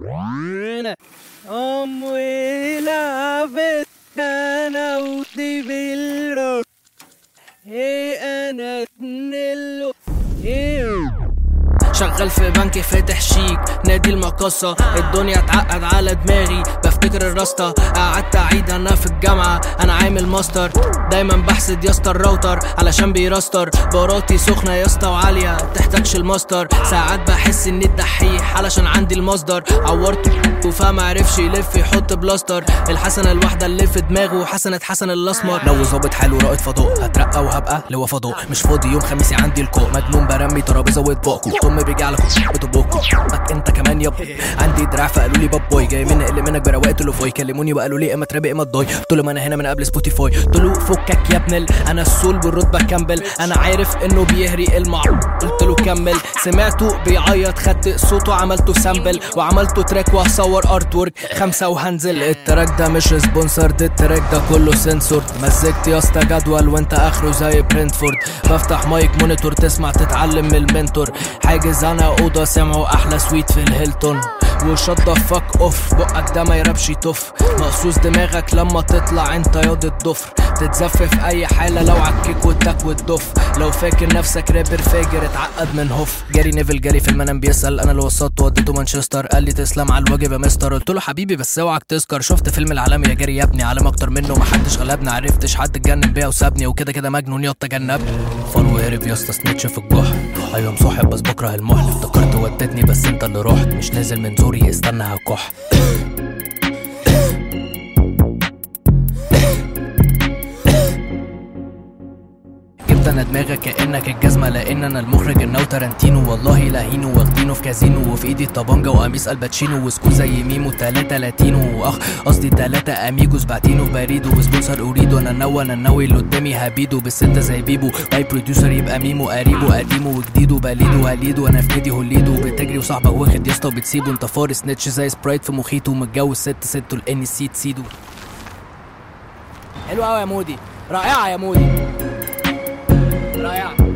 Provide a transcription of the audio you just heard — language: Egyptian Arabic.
أمي لعبت أنا ودي بالروح إيه أنا تنلو إيه شغال في بنك فاتح شيك نادي المقصة الدنيا اتعقد على دماغي بفتكر الراسطة قعدت اعيد انا في الجامعة انا عامل ماستر دايما بحسد يا اسطى الراوتر علشان بيراستر باراتي سخنة يا اسطى وعالية تحتاجش الماستر ساعات بحس اني الدحيح علشان عندي المصدر عورت وفا عرفش يلف يحط بلاستر الحسنة الواحدة اللي في دماغه حسنة حسن الاسمر لو ظابط حاله رائد فضاء هترقى وهبقى لواء فضاء مش فاضي يوم خميسي عندي الكو مجنون برمي ترابيزه واطباقكو طم بيجي على بتبوكو بك انت كمان ياب عندي دراع فقالوا لي باب بوي جاي من اللي منك برواق قلت له فوي كلموني وقالوا لي اما ترابي اما تضاي قلت لهم انا هنا من قبل سبوتيفاي قلت له فكك يا ابن ال- انا السول بالرتبه كامبل انا عارف انه بيهري المع قلت له كمل سمعته بيعيط خدت صوته عملته سامبل وعملته تراك وهصور ارت ورك خمسه وهنزل التراك ده مش سبونسرد التراك ده كله سنسور مزجت يا اسطى جدول وانت اخره زي برنتفورد بفتح مايك مونيتور تسمع تتعلم من المنتور حاجز انا اوضه سمعوا احلى سويت في الهيلتون وشط ذا فاك اوف بقك ده ما يربش يطف مقصوص دماغك لما تطلع انت ياض الضفر تتزف في اي حاله لو عكيك والتك والدف لو فاكر نفسك رابر فاجر اتعقد من هوف جاري نيفل جاري في المنام بيسال انا اللي وصلته وديته مانشستر قال لي تسلم على الواجب يا مستر قلت له حبيبي بس اوعك تذكر شفت فيلم العالمي يا جاري يا ابني عالم اكتر منه محدش غلبني عرفتش حد اتجنن بيا وسابني وكده كده مجنون يا تجنبني فالو هرب يا اسطى سنيتش في الجحر ايوه مصاحب بس بكره المحن افتكرت ودتني بس انت اللي رحت مش نازل من زوري استنى هكح جبت انا دماغك كانك الجزمه لان انا المخرج الناو تارانتينو والله لاهينو واخدينه في كازينو وفي ايدي الطبنجه وقميص الباتشينو وسكو زي ميمو تلاتة لاتينو واخ قصدي تلاتة اميجوس بعتينه في بريدو وسبونسر اريدو انا نوى انا ناوي اللي قدامي هبيدو بالستة زي بيبو باي بروديوسر يبقى ميمو قريبه قديمه وجديده بليده هليده انا في نادي هوليدو بتجري وصاحبك واخد يا اسطى وبتسيبه انت فارس نتش زي سبرايت في مخيطه متجوز ست ست الان سي تسيدو حلو قوي يا مودي رائعه يا مودي رائعه